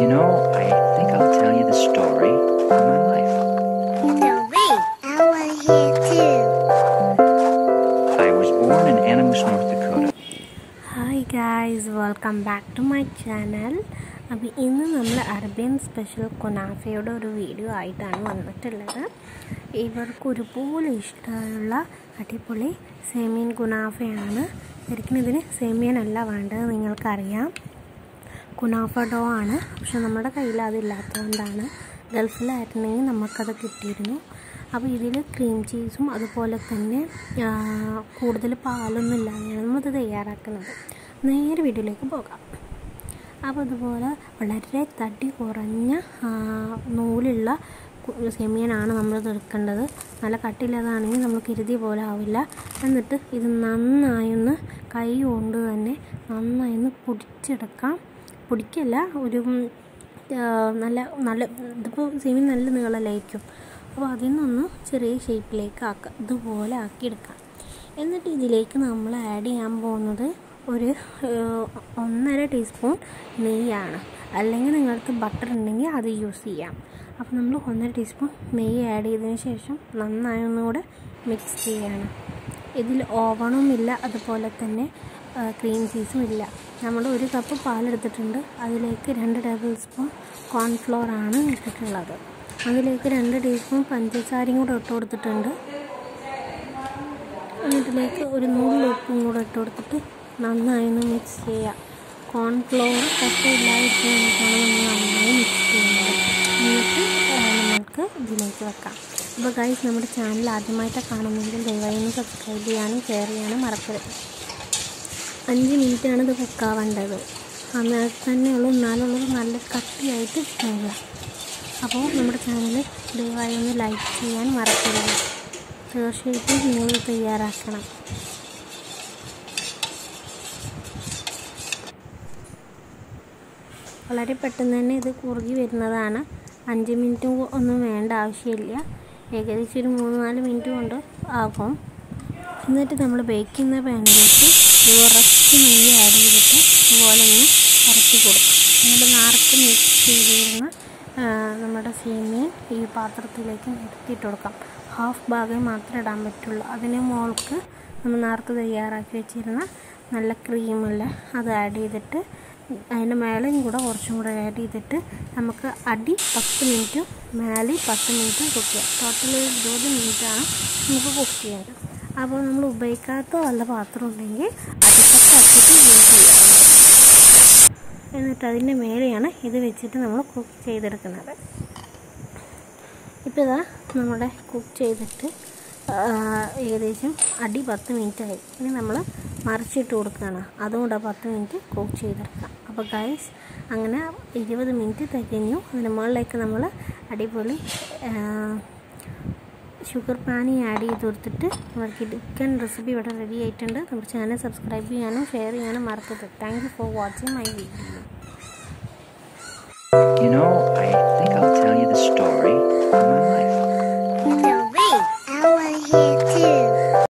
You know, I think I'll tell you the story of my life. Story. I want to hear too. I was born in Animus, North Dakota. Hi guys welcome back to my channel അപ്പോൾ ഇന്ന് നമ്മൾ Arabian special കൊനാഫയുടെ ഒരു video ആയിട്ടാണ് വന്നിട്ടുള്ളത് ഇവർക്ക് ഒരുപോലെ ഇഷ്ടമുള്ള അടിപൊളി സേമിയൻ കുനാഫയാണ് ശരിക്കും ഇതിന് സേമിയനല്ല വേണ്ടത് നിങ്ങൾക്കറിയാം കുനാഫ ഡോ ആണ് പക്ഷെ നമ്മുടെ കയ്യിൽ അതില്ലാത്തതുകൊണ്ടാണ് ഗൾഫിലായിരുന്നെങ്കിൽ നമുക്കത് കിട്ടിയിരുന്നു അപ്പോൾ ഇതിൽ ക്രീം ചീസും അതുപോലെ തന്നെ ആ, കൂടുതൽ പാലൊന്നും ഇല്ലാതെയാണ് നമ്മളിത് തയ്യാറാക്കുന്നത് നേരെ വീട്ടിലേക്ക് പോകാം അപ്പോൾ അതുപോലെ വളരെ തടി കുറഞ്ഞ ആ, നൂലുള്ള കു- സെമിയനാണ് നമ്മൾ എടുക്കേണ്ടത് നല്ല കട്ടില്ലാതാണെങ്കിൽ നമ്മൾ കരുതിയ പോലെ ആവില്ല എന്നിട്ട് ഇത് നന്നായൊന്ന് കൈ കൊണ്ട് തന്നെ നന്നായൊന്ന് പൊടിച്ചെടുക്കാം പൊടിക്കല്ല ഒരു ഉം, ആ, നല്ല നല്ല ഇതിപ്പോൾ സെമി നല്ല നീളലായിരിക്കും അപ്പോൾ അതിൽ നിന്നൊന്ന് ചെറിയ ഷേപ്പിലേക്ക് ആക്കാം ഇതുപോലെ ആക്കിയെടുക്കാം എന്നിട്ട് ഇതിലേക്ക് നമ്മൾ ആഡ് ചെയ്യാൻ പോകുന്നത് ഒരു ഏഹ്, ഒന്നര ടീസ്പൂൺ നെയ്യാണ് അല്ലെങ്കിൽ നിങ്ങൾക്ക് ബട്ടർ ഉണ്ടെങ്കിൽ അത് യൂസ് ചെയ്യാം അപ്പോൾ നമ്മൾ ഒന്നര ടീസ്പൂൺ നെയ്യ് ആഡ് ചെയ്തതിന് ശേഷം നന്നായി ഒന്നുകൂടെ മിക്സ് ചെയ്യാണ് ഇതിൽ ഓവണും ഇല്ല അതുപോലെ തന്നെ ക്രീം ചീസും ഇല്ല നമ്മൾ ഒരു കപ്പ് പാലെടുത്തിട്ടുണ്ട് അതിലേക്ക് രണ്ട് ടേബിൾ സ്പൂൺ കോൺഫ്ലോർ ആണ് ഇട്ടിട്ടുള്ളത് അതിലേക്ക് രണ്ട് ടീസ്പൂൺ പഞ്ചസാരയും കൂടെ ഇട്ട് കൊടുത്തിട്ടുണ്ട് എന്നിട്ടിലേക്ക് ഒരു നൂല് ഉപ്പും കൂടെ ഇട്ട് കൊടുത്തിട്ട് നന്നായി ഒന്ന് മിക്സ് ചെയ്യുക കോൺഫ്ലോർ കട്ടയില്ലാതിരിക്കാൻ വേണ്ടിയിട്ടാണ് നമ്മൾ നന്നായി മിക്സ് ചെയ്യുന്നത് എന്നിട്ട് ആ, നമുക്ക് ഇതിലേക്ക് വെക്കാം അപ്പോൾ ഗൈസ് നമ്മുടെ ചാനൽ ആദ്യമായിട്ടാണ് കാണുന്നെങ്കിൽ ദയവായി ഒന്ന് സബ്സ്ക്രൈബ് ചെയ്യാനും ഷെയർ ചെയ്യാനും മറക്കരുത് അഞ്ച് മിനിറ്റാണ് ഇത് കുക്കാവേണ്ടത് അന്നേരത്ത് തന്നെ ഉള്ളൂ എന്നാലുള്ളത് നല്ല കട്ടിയായിട്ട് പോവുക അപ്പോൾ നമ്മുടെ ചാനൽ ദയവായി ഒന്ന് ലൈക്ക് ചെയ്യാൻ മറക്കരുത് തീർച്ചയായിട്ടും നിങ്ങൾ തയ്യാറാക്കണം വളരെ പെട്ടെന്ന് തന്നെ ഇത് കുറുകി വരുന്നതാണ് അഞ്ച് മിനിറ്റ് ഒന്നും വേണ്ട ആവശ്യമില്ല ഏകദേശം ഒരു മൂന്ന് നാല് മിനിറ്റ് കൊണ്ട് ആകും എന്നിട്ട് നമ്മൾ ബേക്ക് ചെയ്യുന്ന പാനിലേക്ക് കുറച്ച് നെയ്യ് ആഡ് ചെയ്തിട്ട് അതുപോലെ ഒന്ന് ഇറക്കി കൊടുക്കും എന്നിട്ട് നാർക്ക് മിക്സ് ചെയ്തിരുന്ന ആ, നമ്മുടെ സേമിയൻ ഈ പാത്രത്തിലേക്ക് നിരത്തിയിട്ട് കൊടുക്കാം ഹാഫ് ഭാഗം മാത്രമേ ഇടാൻ പറ്റുള്ളൂ അതിന് മോൾക്ക് നമ്മൾ നേരത്തെ തയ്യാറാക്കി വെച്ചിരുന്ന നല്ല ക്രീമുള്ള അത് ആഡ് ചെയ്തിട്ട് അതിൻ്റെ മേലെയും കൂടെ കുറച്ചും കൂടെ ആഡ് ചെയ്തിട്ട് നമുക്ക് അടി പത്ത് മിനിറ്റും മേലെ പത്ത് മിനിറ്റും കുക്ക് ചെയ്യാം ടോട്ടൽ ഇരുപത് മിനിറ്റാണ് നമുക്ക് കുക്ക് ചെയ്യേണ്ടത് അപ്പോൾ നമ്മൾ ഉപയോഗിക്കാത്ത വല്ല പാത്രം ഉണ്ടെങ്കിൽ അടിപ്പത്താക്കിയിട്ട് യൂസ് ചെയ്യാവുന്നത് എന്നിട്ട് അതിൻ്റെ മേലെയാണ് ഇത് വെച്ചിട്ട് നമ്മൾ കുക്ക് ചെയ്തെടുക്കുന്നത് ഇപ്പോൾ ഇതാ നമ്മുടെ കുക്ക് ചെയ്തിട്ട് ആ, ഏകദേശം അടി പത്ത് മിനിറ്റ് ആയി ഇനി നമ്മൾ മറിച്ചിട്ട് കൊടുക്കുകയാണ് അതുകൊണ്ട് പത്ത് മിനിറ്റ് കുക്ക് ചെയ്തെടുക്കാം അപ്പോൾ ഗൈസ് അങ്ങനെ ഇരുപത് മിനിറ്റ് തികഞ്ഞു അതിന് മുകളിലേക്ക് നമ്മൾ അടിപൊളി ആ, ഷുഗർ പാനി ആഡ് ചെയ്ത് കൊടുത്തിട്ട് നമുക്ക് ചിക്കൻ റെസിപ്പി ഇവിടെ റെഡി ആയിട്ടുണ്ട് നമ്മുടെ ചാനൽ സബ്സ്ക്രൈബ് ചെയ്യാനും ഷെയർ ചെയ്യാനും മറക്കരുത് thank you for watching my video You know,